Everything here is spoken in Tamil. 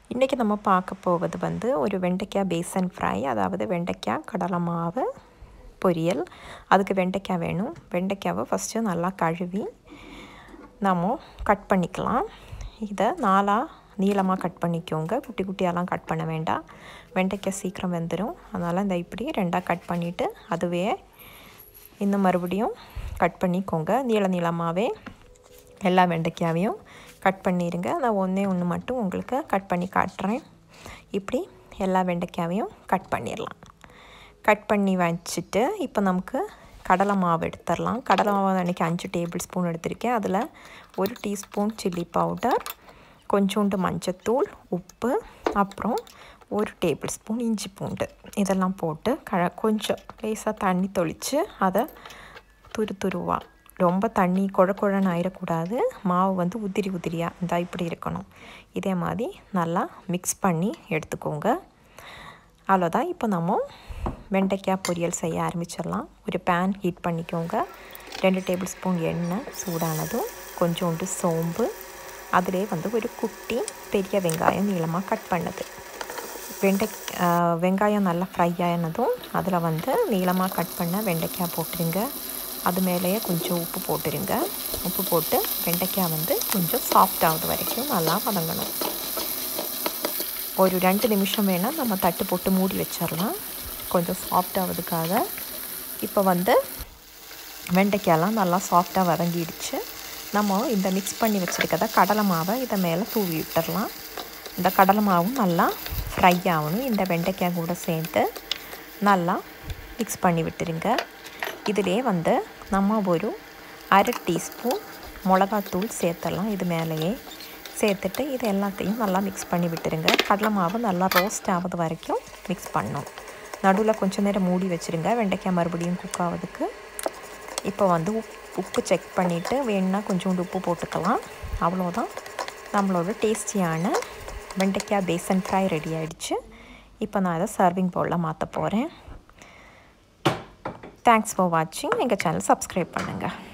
இன்றைக்கி நம்ம பார்க்க போவது வந்து ஒரு வெண்டைக்காய் பேசன் ஃப்ரை அதாவது வெண்டைக்காய் கடலை மாவு பொரியல் அதுக்கு வெண்டைக்காய் வேணும் வெண்டைக்காவை ஃபஸ்ட்டு நல்லா கழுவி நம்ம கட் பண்ணிக்கலாம் இதை நாலாக நீளமாக கட் பண்ணிக்கோங்க குட்டி குட்டியெல்லாம் கட் பண்ண வேண்டாம் வெண்டைக்காய் சீக்கிரம் வெந்துடும் அதனால் இந்த இப்படி ரெண்டாக கட் பண்ணிவிட்டு அதுவே இன்னும் மறுபடியும் கட் பண்ணிக்கோங்க நீள நீளமாகவே எல்லா வெண்டைக்காவையும் கட் பண்ணிடுங்க நான் ஒன்றே ஒன்று மட்டும் உங்களுக்கு கட் பண்ணி காட்டுறேன் இப்படி எல்லா வெண்டைக்காவையும் கட் பண்ணிடலாம் கட் பண்ணி வச்சுட்டு இப்போ நமக்கு கடலை மாவு எடுத்துடலாம் கடலை மாவு அன்றைக்கி அஞ்சு டேபிள் ஸ்பூன் எடுத்திருக்கேன் அதில் ஒரு டீஸ்பூன் சில்லி பவுடர் கொஞ்சோண்டு மஞ்சத்தூள் உப்பு அப்புறம் ஒரு டேபிள் ஸ்பூன் இஞ்சி பூண்டு இதெல்லாம் போட்டு க கொஞ்சம் லேசாக தண்ணி தொளித்து அதை துரு துருவா ரொம்ப தண்ணி குழ குழன்னு ஆயிடக்கூடாது மாவு வந்து உதிரி உதிரியாக இந்த இப்படி இருக்கணும் இதே மாதிரி நல்லா மிக்ஸ் பண்ணி எடுத்துக்கோங்க அவ்வளோதான் இப்போ நம்ம வெண்டைக்காய் பொரியல் செய்ய ஆரம்பிச்சிடலாம் ஒரு பேன் ஹீட் பண்ணிக்கோங்க ரெண்டு டேபிள் ஸ்பூன் எண்ணெய் சூடானதும் கொஞ்சோண்டு சோம்பு அதிலே வந்து ஒரு குட்டி பெரிய வெங்காயம் நீளமாக கட் பண்ணது வெண்டை வெங்காயம் நல்லா ஃப்ரை ஆனதும் அதில் வந்து நீளமாக கட் பண்ண வெண்டைக்காய் போட்டுருங்க அது மேலேயே கொஞ்சம் உப்பு போட்டுருங்க உப்பு போட்டு வெண்டைக்காய் வந்து கொஞ்சம் சாஃப்ட் ஆகுது வரைக்கும் நல்லா வதங்கணும் ஒரு ரெண்டு நிமிஷம் வேணால் நம்ம தட்டு போட்டு மூடி வச்சிடலாம் கொஞ்சம் சாஃப்ட் ஆகுதுக்காக இப்போ வந்து வெண்டைக்காயெல்லாம் நல்லா சாஃப்டாக வதங்கிடுச்சு நம்ம இந்த மிக்ஸ் பண்ணி வச்சுருக்கத கடலை மாவை இதை மேலே தூவி விட்டுடலாம் இந்த கடலை மாவும் நல்லா ஃப்ரை ஆகணும் இந்த வெண்டைக்காய் கூட சேர்த்து நல்லா மிக்ஸ் பண்ணி விட்டுருங்க இதிலே வந்து நம்ம ஒரு அரை டீஸ்பூன் மிளகாத்தூள் சேர்த்துடலாம் இது மேலேயே சேர்த்துட்டு இது எல்லாத்தையும் நல்லா மிக்ஸ் பண்ணி விட்டுருங்க கடலை மாவு நல்லா ரோஸ்ட் ஆகுது வரைக்கும் மிக்ஸ் பண்ணும் நடுவில் கொஞ்சம் நேரம் மூடி வச்சுருங்க வெண்டைக்காய் மறுபடியும் குக் ஆகுதுக்கு இப்போ வந்து உப் உப்பு செக் பண்ணிவிட்டு வேணுன்னா கொஞ்சோண்டு உப்பு போட்டுக்கலாம் அவ்வளோதான் நம்மளோட டேஸ்டியான வெண்டைக்காய் பேசன் ஃப்ரை ரெடி ஆகிடுச்சு இப்போ நான் அதை சர்விங் பவுலில் மாற்ற போகிறேன் தேங்க்ஸ் ஃபார் வாட்சிங் எங்கள் சேனல் சப்ஸ்கிரைப் பண்ணுங்கள்